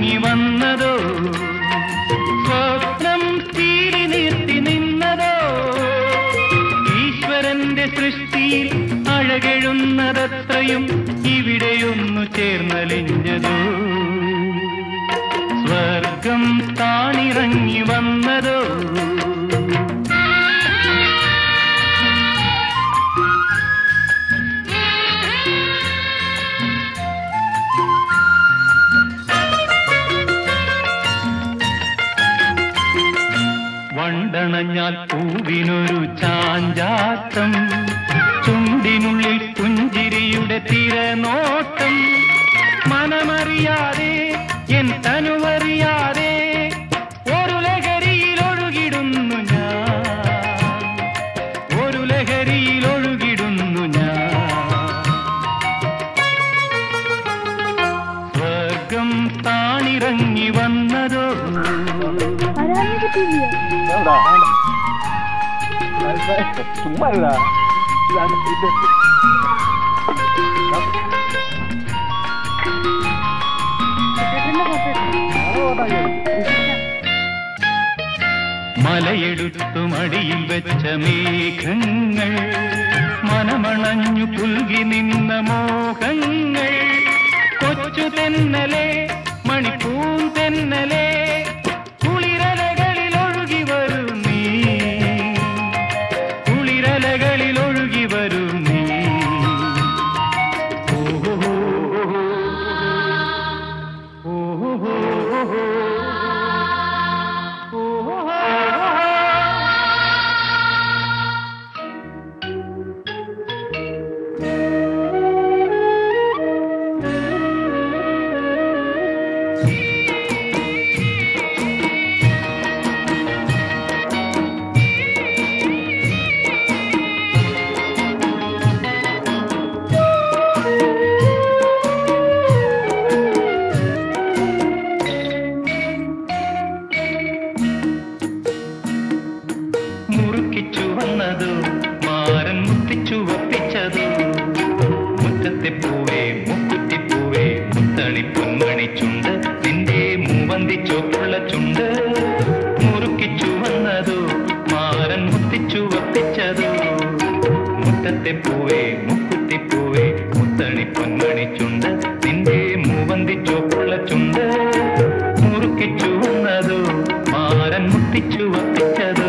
താണിറങ്ങി വന്നതോ സ്വപ്നം തീരി നിർത്തി നിന്നതോ ഈശ്വരന്റെ സൃഷ്ടിയിൽ അഴകെഴുന്നതത്രയും ഇവിടെയൊന്നു ചേർന്നലിഞ്ഞതോ സ്വർഗം താണിറങ്ങി വന്നതോ വണ്ടണഞ്ഞാൽ പൂവിനൊരു ചാഞ്ചാട്ടം ചുണ്ടിനുള്ളിൽ പുഞ്ചിരിയുടെ തിരനോട്ടം മനമറിയാതെ എൻ തനുവറിയാതെ ഒരു ലഹരിയിൽ ഒഴുകിടുന്നു ഞാൻ ഒരു ലഹരിയിൽ ഒഴുകിടുന്നു ഞാൻ സ്വർഗം താണിറങ്ങി വന്നതോ വരാനേ പറ്റില്ല ചുമ്മാ ഇടാ. ഇതാണ് ഇത്. ചേട്ടന്റെ ഫോട്ടോ മലയെടുത്തു മടിയിൽ വെച്ച മേഘങ്ങൾ മനമണഞ്ഞു പുൽകി നിന്ന മോഹങ്ങൾ കൊച്ചു തെന്നലെ മണിപ്പൂൻ തെന്നലെ കുളിരലകളിൽ ഒഴുകി വരൂ നീ കുളിരലകളിൽ ഒഴുകി വരൂ നീ ഓഹോ ഓഹോ മുറുക്കിച്ചു വന്നതോ മാരൻ മുത്തിച്ചു വപ്പിച്ചതോ മുറ്റത്തെ പൂവേ മുക്കുറ്റിപ്പൂവേ മുത്തണി പൊന്മണി ചുണ്ട് നിന്റെ മൂവന്തി ചോപ്പുള്ള ചുണ്ട് മുറുക്കിച്ചു വന്നതോ മാരൻ മുത്തിച്ചു വപ്പിച്ചതോ മുറ്റത്തെ പൂവേ മുക്കുറ്റിപ്പൂവേ മുത്തണി പൊന്മണി ചുണ്ട് നിന്റെ മൂവന്തി ചോപ്പുള്ള ചുണ്ട് മുറുക്കിച്ചു വന്നതോ മാരൻ മുത്തിച്ചു വപ്പിച്ചതോ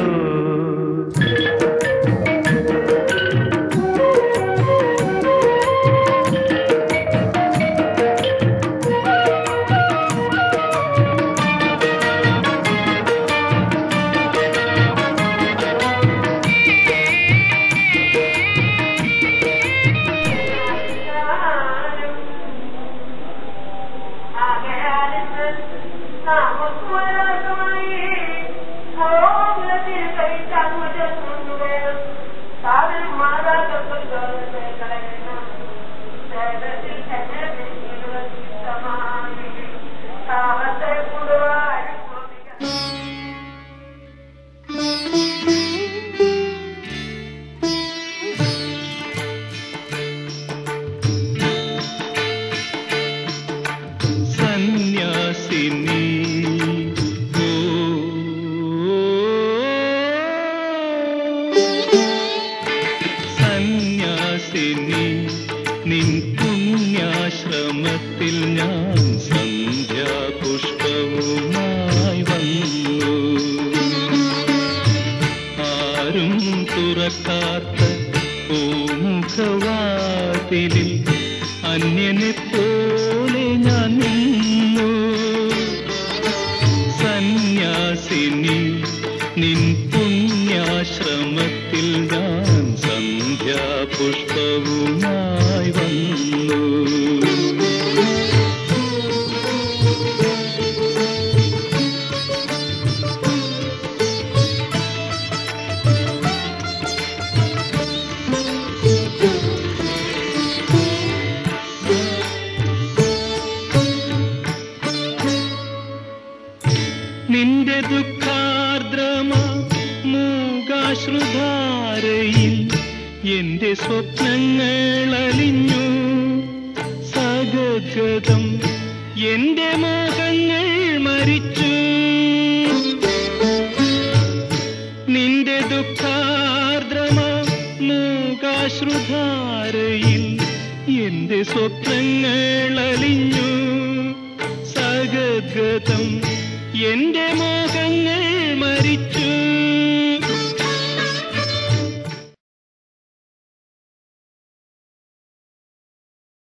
സന്യാസിനി ഓ, സന്യാസിനി നിൻ പുണ്യാശ്രമത്തിൽ ഞാൻ സന്ധ്യാപുഷ്പവുമായി വന്നു ആരും തുറക്കാത്ത പൂമുഖവാതിലിൽ അന്യനെ പോലെ ഞാൻ നിന്നു സന്യാസിനി നിൻ പുണ്യാശ്രമത്തിൽ ഞാൻ സന്ധ്യാപുഷ്പവുമായി വന്നു നിന്റെ ദുഃഖാർദ്രമ മൂകാശ്രുധാരയിൽ എന്റെ സ്വപ്നങ്ങൾ അലിഞ്ഞു സഗദ്ഗതം എന്റെ മോഹങ്ങൾ മരിച്ചു നിന്റെ ദുഃഖാർദ്രമ മൂകാശ്രുധാരയിൽ എന്റെ സ്വപ്നങ്ങൾ അലിഞ്ഞു സഗദ്ഗതം എന്റെ മോഹങ്ങൾ മരിച്ചു